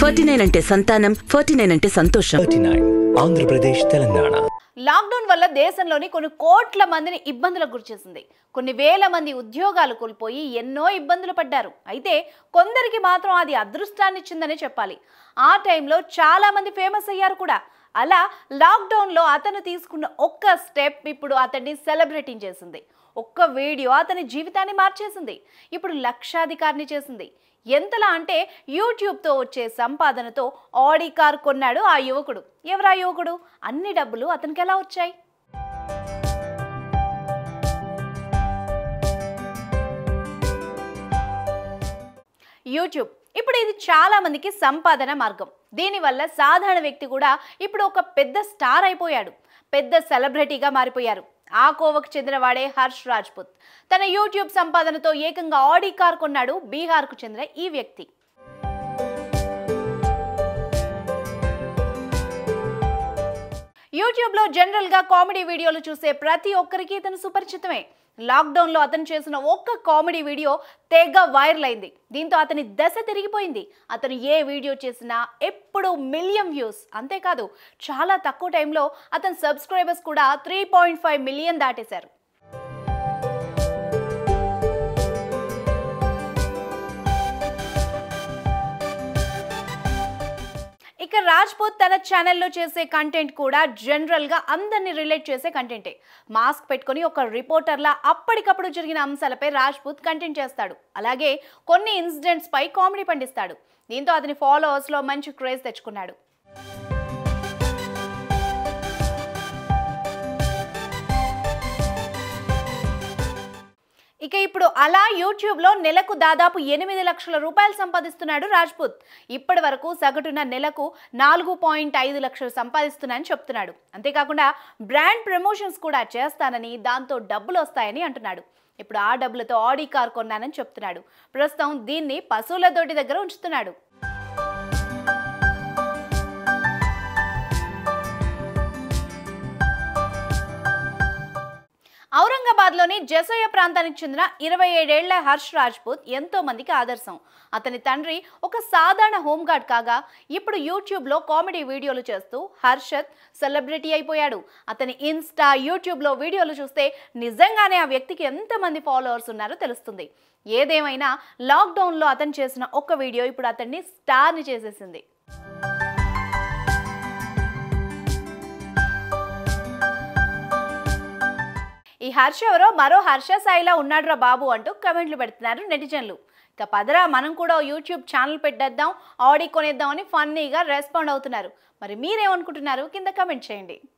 forty nine అంటే సంతానం forty nine అంటే సంతోషం thirty nine Andhra Pradesh Telangana lockdown వల్ల దేశంలోని కొన్ని కోట్ల మందిని ఇబ్బందులకు గురిచేసింది కొన్ని వేల మంది ఉద్యోగాలు కోల్పోయి ఎన్నో ఇబ్బందులు పడ్డారు అయితే కొందరికి మాత్రం అది అదృష్టాన్ని ఇచ్చిందనే చెప్పాలి ఆ టైంలో చాలా మంది ఫేమస్ అయ్యారు కూడా అలా లాక్డౌన్లో అతను తీసుకున్న ఒక్క స్టెప్ ఇప్పుడు అతన్ని సెలబ్రిటీ చేసింది ఒక్క వీడియో అతని జీవితాన్ని మార్చేసింది ఇప్పుడు లక్షాధికారిని చేసింది ఎంతలా అంటే యూట్యూబ్తో వచ్చే సంపాదనతో ఆడి కార్ కొన్నాడు ఆ యువకుడు ఎవరా యువకుడు అన్ని డబ్బులు అతనికి ఎలా వచ్చాయి యూట్యూబ్ ఇప్పుడు ఇది చాలా మందికి సంపాదన మార్గం దీనివల్ల సాధారణ వ్యక్తి కూడా ఇప్పుడు ఒక పెద్ద స్టార్ అయిపోయాడు పెద్ద సెలబ్రిటీగా మారిపోయారు ఆ కోవకు చెందినవాడే హర్ష్ రాజ్పుత్ తన యూట్యూబ్ సంపాదనతో ఏకంగా ఆడి కార్ కొన్నాడు బీహార్కు చెందిన ఈ వ్యక్తి యూట్యూబ్లో జనరల్గా కామెడీ వీడియోలు చూసే ప్రతి ఒక్కరికి ఇతను సుపరిచితమే లాక్డౌన్లో అతను చేసిన ఒక్క కామెడీ వీడియో తెగ వైరల్ అయింది దీంతో అతని దశ తిరిగిపోయింది అతను ఏ వీడియో చేసినా ఎప్పుడు మిలియన్ వ్యూస్ అంతేకాదు చాలా తక్కువ టైంలో అతని సబ్స్క్రైబర్స్ కూడా త్రీ పాయింట్ ఫైవ్ మిలియన్ దాటేశారు ఇక రాజ్పూత్ తన ఛానల్లో చేసే కంటెంట్ కూడా జనరల్గా అందరినీ రిలేట్ చేసే కంటెంటే మాస్క్ పెట్టుకొని ఒక రిపోర్టర్లా అప్పటికప్పుడు జరిగిన అంశాలపై రాజ్పూత్ కంటెంట్ చేస్తాడు అలాగే కొన్ని ఇన్సిడెంట్స్ పై కామెడీ పండిస్తాడు దీంతో అతని ఫాలోవర్స్లో మంచి క్రేజ్ తెచ్చుకున్నాడు ఇక ఇప్పుడు అలా యూట్యూబ్లో నెలకు దాదాపు ఎనిమిది లక్షల రూపాయలు సంపాదిస్తున్నాడు రాజ్పుత్ ఇప్పటి వరకు సగటున నెలకు నాలుగు పాయింట్ ఐదు లక్షలు సంపాదిస్తున్నానని చెప్తున్నాడు అంతేకాకుండా బ్రాండ్ ప్రమోషన్స్ కూడా చేస్తానని దాంతో డబ్బులు వస్తాయని అంటున్నాడు ఇప్పుడు ఆ డబ్బులతో ఆడి కార్ కొన్నానని చెప్తున్నాడు ప్రస్తుతం దీన్ని పశువుల దొడ్డి దగ్గర ఉంచుతున్నాడు ఔరంగాబాద్లోని జసోయ ప్రాంతానికి చెందిన ఇరవై ఏడేళ్ల హర్ష్ రాజ్పూత్ ఎంతో మందికి ఆదర్శం అతని తండ్రి ఒక సాధారణ హోంగార్డ్ కాగా ఇప్పుడు యూట్యూబ్లో కామెడీ వీడియోలు చేస్తూ హర్షత్ సెలబ్రిటీ అయిపోయాడు అతని ఇన్స్టా యూట్యూబ్లో వీడియోలు చూస్తే నిజంగానే ఆ వ్యక్తికి ఎంతమంది ఫాలోవర్స్ ఉన్నారో తెలుస్తుంది ఏదేమైనా లాక్డౌన్లో అతను చేసిన ఒక్క వీడియో ఇప్పుడు అతన్ని స్టార్ని చేసేసింది ఈ హర్ష ఎవరో మరో హర్ష సాయిలా ఉన్నాడురా బాబు అంటూ కమెంట్లు పెడుతున్నారు నెటిజన్లు ఇక పదరా మనం కూడా ఓ యూట్యూబ్ ఛానల్ పెట్టేద్దాం ఆడి కొనేద్దాం అని ఫన్నీగా రెస్పాండ్ అవుతున్నారు మరి మీరేమనుకుంటున్నారు కింద కమెంట్ చేయండి